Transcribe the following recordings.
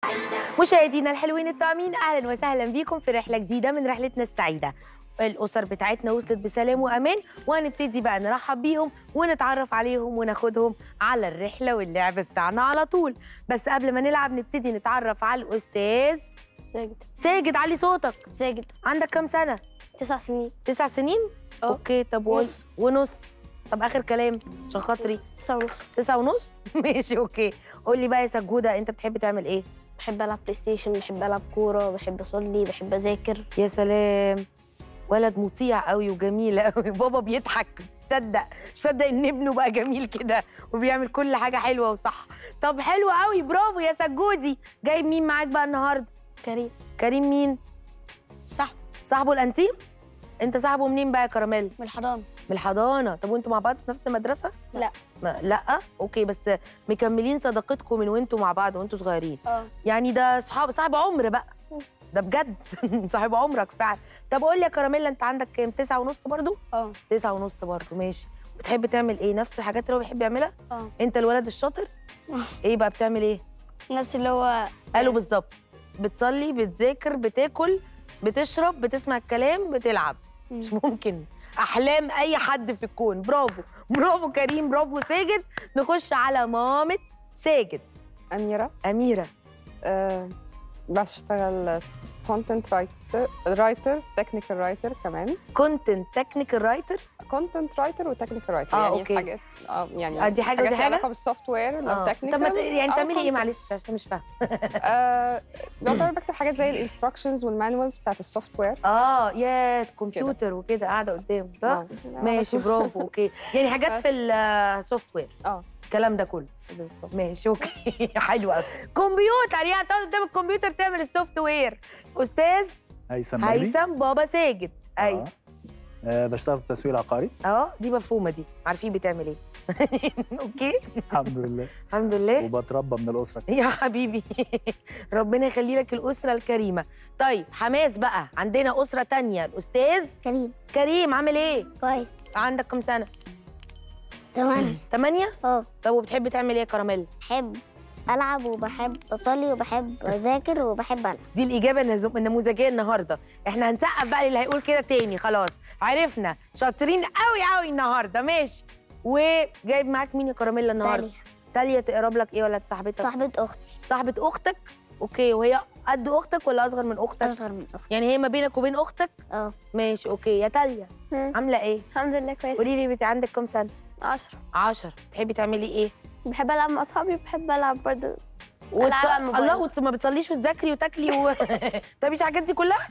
مشاهدينا الحلوين الطعمين اهلا وسهلا بيكم في رحله جديده من رحلتنا السعيده الاسر بتاعتنا وصلت بسلام وامان وهنبتدي بقى نرحب بيهم ونتعرف عليهم وناخدهم على الرحله واللعب بتاعنا على طول بس قبل ما نلعب نبتدي نتعرف على الاستاذ ساجد ساجد علي صوتك ساجد عندك كام سنه تسع سنين تسع سنين اه. اوكي طب ون- نص. ونص طب اخر كلام عشان خاطري تسعة ونص تسعة ونص ماشي اوكي قول لي بقى يا سجوده انت بتحب تعمل ايه بحب ألعب بلاي ستيشن بحب ألعب كورة بحب أصلي بحب أذاكر يا سلام ولد مطيع قوي وجميل قوي بابا بيضحك تصدق تصدق ان ابنه بقى جميل كده وبيعمل كل حاجه حلوه وصح طب حلو قوي برافو يا سجودي جايب مين معاك بقى النهارده كريم كريم مين صح صاحبه الانتيم انت صاحبه منين بقى يا كراميل من الحضانة من الحضانه طب وانتوا مع بعض في نفس المدرسه لا. ما لا اوكي بس مكملين صداقتكم من وانتوا مع بعض وانتوا صغيرين اه يعني ده صحاب صاحب عمر بقى مم. ده بجد صاحب عمرك فعلا طب قول لي يا كراميلا انت عندك كام تسعة ونص برضو اه تسعة ونص برضو ماشي بتحب تعمل ايه نفس الحاجات اللي هو بيحب يعملها اه انت الولد الشاطر ايه بقى بتعمل ايه نفس اللي هو قالوا بالظبط بتصلي بتذاكر بتاكل بتشرب بتسمع الكلام بتلعب مش ممكن احلام اي حد في الكون برافو برافو كريم برافو ساجد نخش على مامة ساجد أميرة اميره أه بشتغل كونتنت رايتر رايتر تكنيكال رايتر كمان كونتنت تكنيكال رايتر كونتنت رايتر وتكنيكال رايتر آه، يعني أوكي. حاجات اه يعني آه، دي حاجة ودي حاجات ليها حاجة؟ علاقه بالسوفت وير لو آه. طب تكنيكال ما ت- يعني تعملي ايه معلش عشان مش فاهمه آه بعتبر بكتب حاجات زي الانستراكشنز والمانوالز بتاعت السوفت وير اه يا كمبيوتر وكده قاعده قدام صح ماشي برافو اوكي يعني حاجات في بس. السوفت وير اه الكلام ده كله بالظبط ماشي اوكي حلو قوي كمبيوتر يعني تقعد قدام الكمبيوتر تعمل السوفت وير استاذ هيثم مالي هيثم بابا ساجد ايوه آه. آه بشتغل في التسويق العقاري اه دي مفهومه دي عارفين بتعمل ايه اوكي الحمد لله الحمد لله وبتربى من الاسره كده. يا حبيبي ربنا يخلي لك الاسره الكريمه طيب حماس بقى عندنا اسره تانية الاستاذ كريم كريم عامل ايه كويس عندك كام سنه تمام تمانية اه طب وبتحب تعمل ايه يا كراميل بحب العب وبحب اصلي وبحب اذاكر وبحب العب دي الاجابه النز- النموذجيه النهارده احنا هنسقف بقى اللي هيقول كده تاني خلاص عرفنا شاطرين قوي قوي النهارده ماشي وجايب معاك مين يا كراميلا النهارده تالي تالية تقرب لك ايه ولا صاحبتك صاحبة اختي صاحبه اختك اوكي وهي قد اختك ولا اصغر من اختك اصغر من اختي يعني هي ما بينك وبين اختك اه ماشي اوكي يا تاليا مم. عامله ايه الحمد لله كويس قولي لي بنتي عندك كام سنه عشرة 10 تحبي تعملي ايه بحب ألعب مع أصحابي بحب ألعب برضه وتص... ألعاب على الموبايل. الله وتص... ما بتصليش وتذاكري وتاكلي و... طب الحاجات دي كلها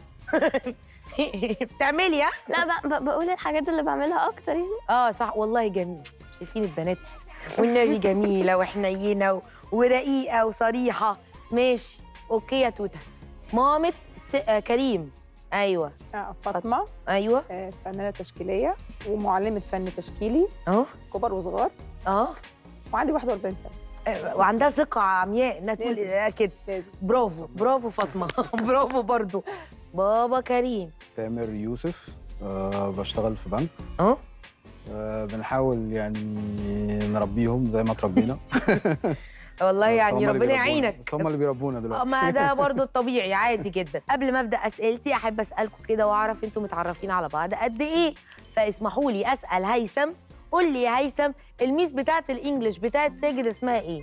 بتعملي ها لا ب- ب- بقول الحاجات اللي بعملها أكتر يعني اه صح والله جميل شايفين البنات والنبي جميله وحنينه و... ورقيقه وصريحه ماشي اوكي يا توته مامة س... آه كريم ايوه آه فاطمه ايوه آه فنانه تشكيليه ومعلمه فن تشكيلي اهو كبر وصغار اه وعندي 41 سنه آه، وعندها ثقه عمياء انها تقول لازم. آه، كده لازم برافو برافو فاطمه برافو برضو بابا كريم تامر يوسف آه بشتغل في بنك اهو آه بنحاول يعني نربيهم زي ما تربينا والله بس هم يعني اللي ربنا بيربونا. يعينك بس هم اللي بيربونا آه، دلوقتي ما ده برضو الطبيعي عادي جدا قبل ما ابدا اسئلتي احب اسالكم كده واعرف انتوا متعرفين على بعض قد ايه فاسمحوا لي اسال هيثم قول لي يا هيثم الميس بتاعت الانجليش بتاعت ساجد اسمها ايه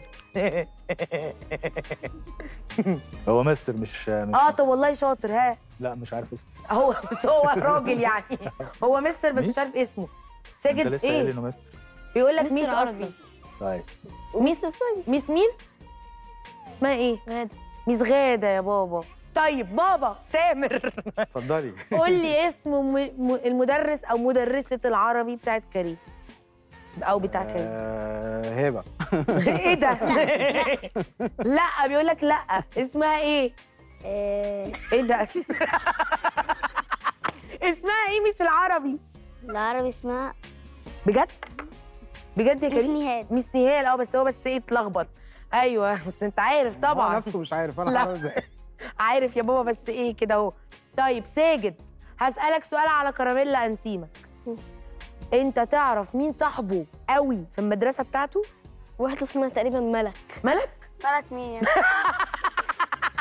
هو مستر مش مش اه مستر. طب والله شاطر ها لا مش عارف اسمه هو بس هو راجل يعني هو مستر بس مش ميس؟ عارف اسمه انت ساجد لسه قايل ايه انه مستر بيقول لك مستر ميس عربي. اصلا طيب ميس ساينس ميس مين اسمها ايه غادة ميس غاده يا بابا طيب بابا تامر اتفضلي قول لي اسم م... م... المدرس او مدرسه العربي بتاعت كريم او بتاع كريم آه هبه ايه ده لا بيقول لك لا اسمها ايه آه، ايه ده اسمها ايه ميس العربي العربي اسمها بجد بجد يا ميس كريم نهاد ميس نهال اه بس هو بس ايه اتلخبط ايوه بس انت عارف هو طبعا نفسه مش عارف انا لا. هعمل ازاي عارف يا بابا بس ايه كده اهو طيب ساجد هسألك سؤال على كراميلا انتيمك انت تعرف مين صاحبه قوي في المدرسه بتاعته واحدة اسمها تقريبا ملك ملك مالك مين يعني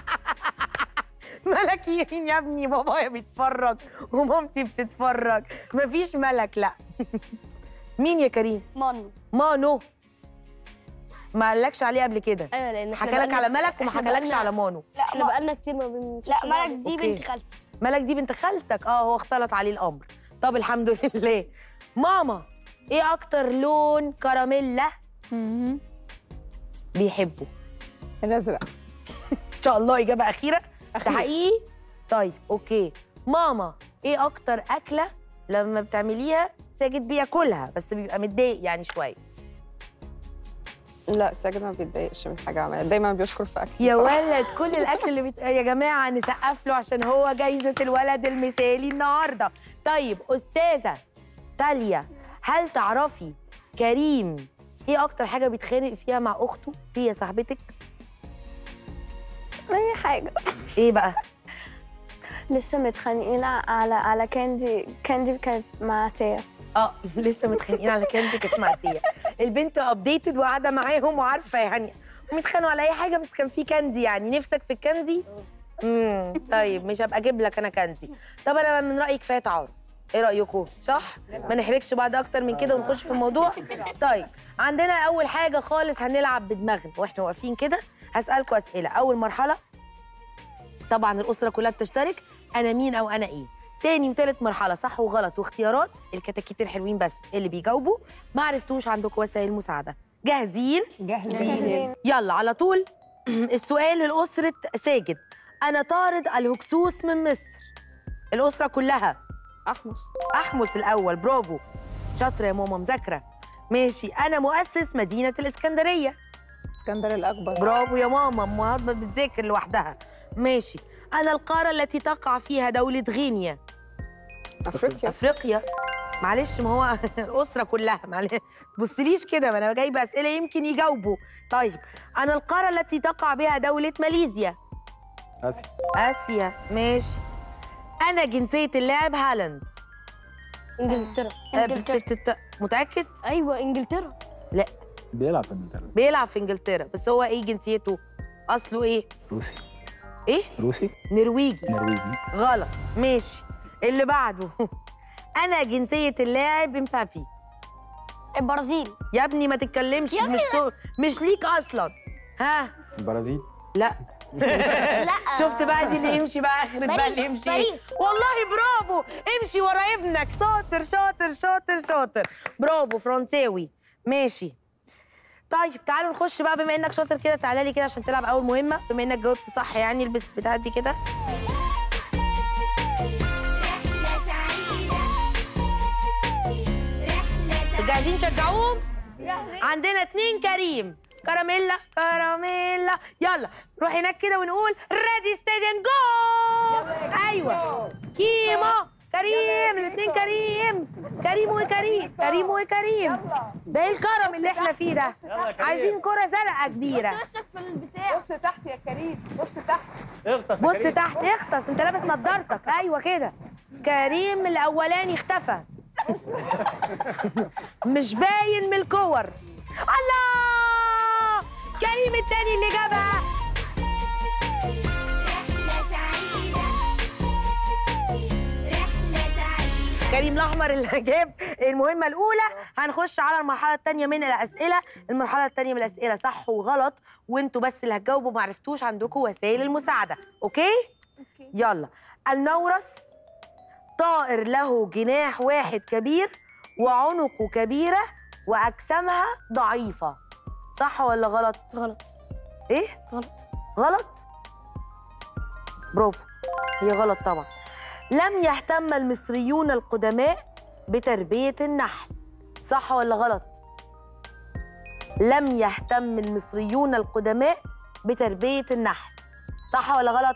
ملك مين يا ابني بابايا بيتفرج ومامتي بتتفرج مفيش ملك لا مين يا كريم مانو مانو ما قالكش عليه قبل كده ايوه لان إحنا حكى لك بقالنا- على ملك وما إحنا حكالكش بقالنا- على مانو احنا بقالنا كتير ما بنشوفش لا بعض. ملك دي أوكي. بنت خالتي ملك دي بنت خالتك اه هو اختلط عليه الامر طب الحمد لله ماما ايه اكتر لون كراميلا بيحبه الازرق ان شاء الله اجابه اخيره ده أخير. حقيقي طيب اوكي ماما ايه اكتر اكله لما بتعمليها ساجد بياكلها بس بيبقى متضايق يعني شويه لا ساجد ما بيتضايقش من حاجه عملها دايما بيشكر في اكل يا ولد كل الاكل اللي بت... يا جماعه نسقف له عشان هو جايزه الولد المثالي النهارده طيب استاذه تاليا هل تعرفي كريم ايه اكتر حاجه بيتخانق فيها مع اخته هي صاحبتك اي حاجه ايه بقى لسه متخانقين على على كاندي كاندي كانت مع تيا اه لسه متخانقين على كانتي كانت معديه البنت ابديتد وقاعده معاهم وعارفه يعني متخانقوا على اي حاجه بس كان في كاندي يعني نفسك في الكاندي امم طيب مش هبقى اجيب لك انا كاندي طب انا من رايي كفايه تعارف ايه رايكم صح ما نحرجش بعض اكتر من كده ونخش في الموضوع طيب عندنا اول حاجه خالص هنلعب بدماغنا واحنا واقفين كده هسالكم اسئله اول مرحله طبعا الاسره كلها بتشترك انا مين او انا ايه تاني وتالت مرحله صح وغلط واختيارات الكتاكيت الحلوين بس اللي بيجاوبوا ما عرفتوش عندكم وسائل مساعده جاهزين جاهزين يلا على طول السؤال لأسرة ساجد أنا طارد الهكسوس من مصر الأسرة كلها احمس أحمس الأول برافو شاطرة يا ماما مذاكرة ماشي أنا مؤسس مدينة الإسكندرية اسكندر الاكبر برافو يا ماما أمها بتذاكر لوحدها ماشي أنا القارة التي تقع فيها دولة غينيا افريقيا أفريقيا معلش ما هو الأسرة كلها معلش تبصليش كده ما أنا جايبة أسئلة يمكن يجاوبوا طيب أنا القارة التي تقع بها دولة ماليزيا اسيا آسيا ماشي أنا جنسية اللاعب هالاند انجلترا أه، بت- بت- متأكد؟ ايوه انجلترا بيلعب في انجلترا بيلعب في إنجلترا بس هو إيه جنسيته؟ أصله إيه؟ روسي إيه؟ روسي نرويجي نرويجي غلط ماشي اللي بعده أنا جنسية اللاعب امبابي البرازيل يا ابني ما تتكلمش مش سو... مش ليك أصلا ها البرازيل لا لا شفت بقى دي اللي يمشي بقى اخرة بقى اللي باريس، يمشي باريس. والله برافو امشي ورا ابنك شاطر شاطر شاطر شاطر برافو فرنساوي ماشي طيب تعالوا نخش بقى بما انك شاطر كده تعالى لي كده عشان تلعب اول مهمه بما انك جاوبت صح يعني البس بتاعتي دي كده جاهزين تشجعوهم عندنا اتنين كريم كراميلا كراميلا يلا نروح هناك كده ونقول ريدي ستيدي جو ايوه كيمو كريم الاثنين كريم كريم وكريم كريم وكريم ده ايه الكرم اللي احنا فيه ده عايزين كرة زرقاء كبيرة بص تحت يا كريم بص تحت بص تحت اغطس انت لابس نضارتك ايوه كده كريم الاولاني اختفى مش باين من الكور الله كريم التاني اللي جابها كريم الاحمر اللي جاب المهمه الاولى هنخش على المرحله الثانيه من الاسئله المرحله الثانيه من الاسئله صح وغلط وانتوا بس اللي هتجاوبوا ما عرفتوش عندكم وسائل المساعده اوكي يلا النورس طائر له جناح واحد كبير وعنقه كبيره واجسامها ضعيفه صح ولا غلط غلط ايه غلط غلط برافو هي غلط طبعا لم يهتم المصريون القدماء بتربية النحل صح ولا غلط لم يهتم المصريون القدماء بتربية النحل صح ولا غلط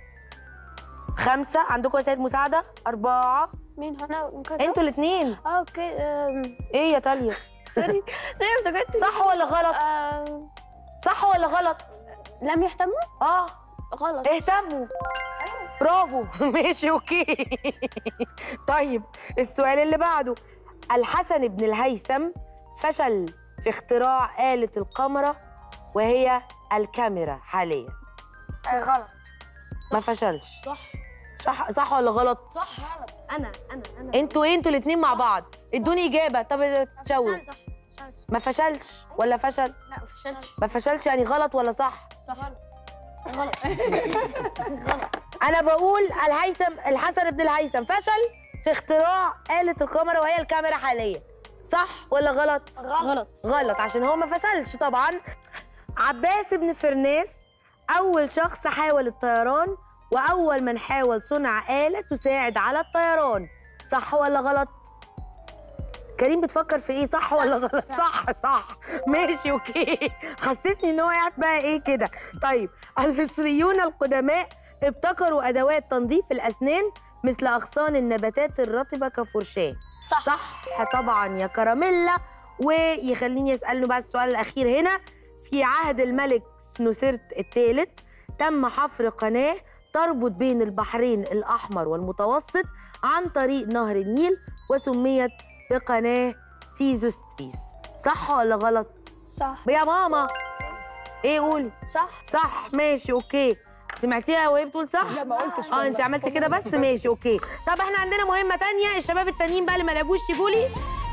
خمسة عندكم وسائل مساعدة أربعة مين هنا ممكن انتوا الاتنين اه اوكي أم، ايه يا تاليا سوري سوري افتكرت صح ولا غلط أم، صح ولا غلط لم يهتموا اه غلط اهتموا برافو ماشي اوكي طيب السؤال اللي بعده الحسن بن الهيثم فشل في اختراع آلة القمرة وهي الكاميرا حاليا آه، غلط ما فشلش صح صح صح ولا غلط صح غلط انا انا انا انتوا ايه انتوا الاثنين مع بعض ادوني اجابه طب تشاور صح فشلت. ما فشلش ولا فشل لا ما فشلتش ما فشلش يعني غلط ولا صح صح غلط غلط غلط انا بقول الهيثم الحسن بن الهيثم فشل في اختراع آلة الكاميرا وهي الكاميرا حاليا صح ولا غلط غلط غلط عشان هو ما فشلش طبعا عباس بن فرناس اول شخص حاول الطيران واول من حاول صنع آلة تساعد على الطيران صح ولا غلط كريم بتفكر في ايه صح ولا غلط صح صح ماشي اوكي حسسني ان هو قاعد بقى ايه كده طيب المصريون القدماء ابتكروا ادوات تنظيف الاسنان مثل اغصان النباتات الرطبه كفرشاه صح صح طبعا يا كراميلا ويخليني اساله بقى السؤال الاخير هنا في عهد الملك سنوسرت الثالث تم حفر قناه تربط بين البحرين الاحمر والمتوسط عن طريق نهر النيل وسميت بقناه سيزوستريس صح ولا غلط صح يا ماما ايه قولي صح صح ماشي اوكي سمعتيها وهي بتقول صح لا ما قلتش اه انت عملتي كده بس ماشي اوكي طب احنا عندنا مهمه تانية الشباب التانيين بقى اللي ما لعبوش يجوا لي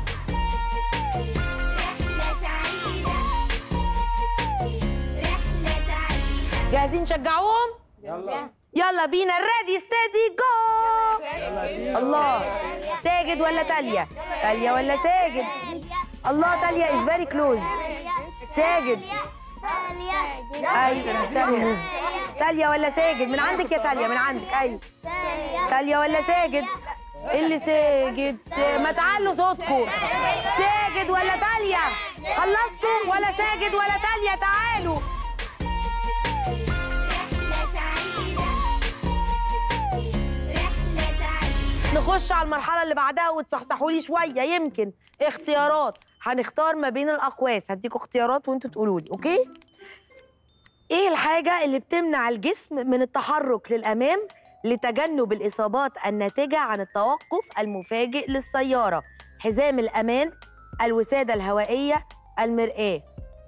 جاهزين نشجعوهم يلا يلا بينا ريدي ستيدي جو الله ساجد ولا تاليا تاليا ولا ساجد الله تاليا از فيري كلوز ساجد ايوه تاليا تاليا ولا ساجد من عندك يا تاليا من عندك ايوه تاليا ولا ساجد اللي ساجد سا... ما تعلوا صوتكم ساجد ولا تاليا خلصتوا ولا ساجد ولا تاليا تعالوا نخش على المرحلة اللي بعدها وتصحصحوا لي شوية يمكن اختيارات هنختار ما بين الأقواس هديكوا اختيارات وانتوا تقولوا لي أوكي؟ إيه الحاجة اللي بتمنع الجسم من التحرك للأمام لتجنب الإصابات الناتجة عن التوقف المفاجئ للسيارة؟ حزام الأمان، الوسادة الهوائية، المرآة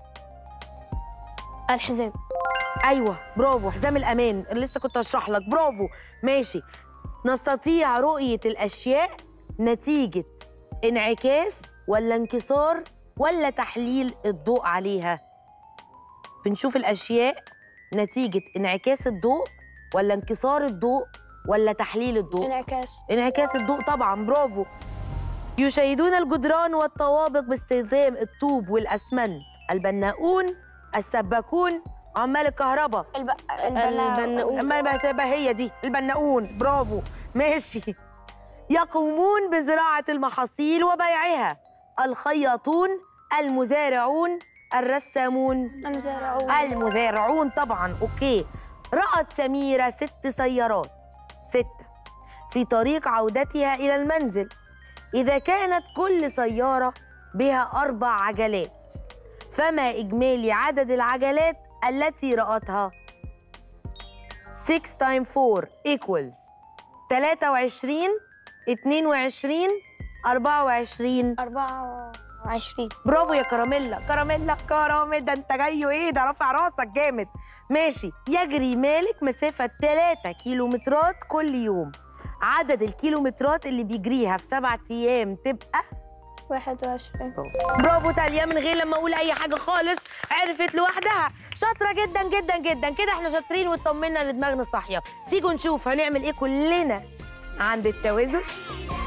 الحزام ايوه برافو حزام الامان اللي لسه كنت هشرح لك برافو ماشي نستطيع رؤيه الاشياء نتيجه انعكاس ولا انكسار ولا تحليل الضوء عليها بنشوف الاشياء نتيجه انعكاس الضوء ولا انكسار الضوء ولا تحليل الضوء انعكاس انعكاس الضوء طبعا برافو يشيدون الجدران والطوابق باستخدام الطوب والاسمنت البناؤون السباكون عمال الكهرباء الب... البناؤون ما تبقى هي دي البناؤون برافو ماشي يقومون بزراعة المحاصيل وبيعها الخياطون المزارعون الرسامون المزارعون المزارعون طبعا اوكي رأت سميرة ست سيارات ستة في طريق عودتها إلى المنزل إذا كانت كل سيارة بها أربع عجلات فما إجمالي عدد العجلات التي رأتها 6 times 4 equals 23 22 24 24 برافو يا كراميلا كراميلا كراميلا ده انت جاي ايه ده رافع راسك جامد ماشي يجري مالك مسافة 3 كيلومترات كل يوم عدد الكيلومترات اللي بيجريها في سبعة ايام تبقى 21 برافو تاليا من غير لما اقول اي حاجه خالص عرفت لوحدها شاطره جدا جدا جدا كده احنا شاطرين واطمنا ان دماغنا صاحيه تيجوا نشوف هنعمل ايه كلنا عند التوازن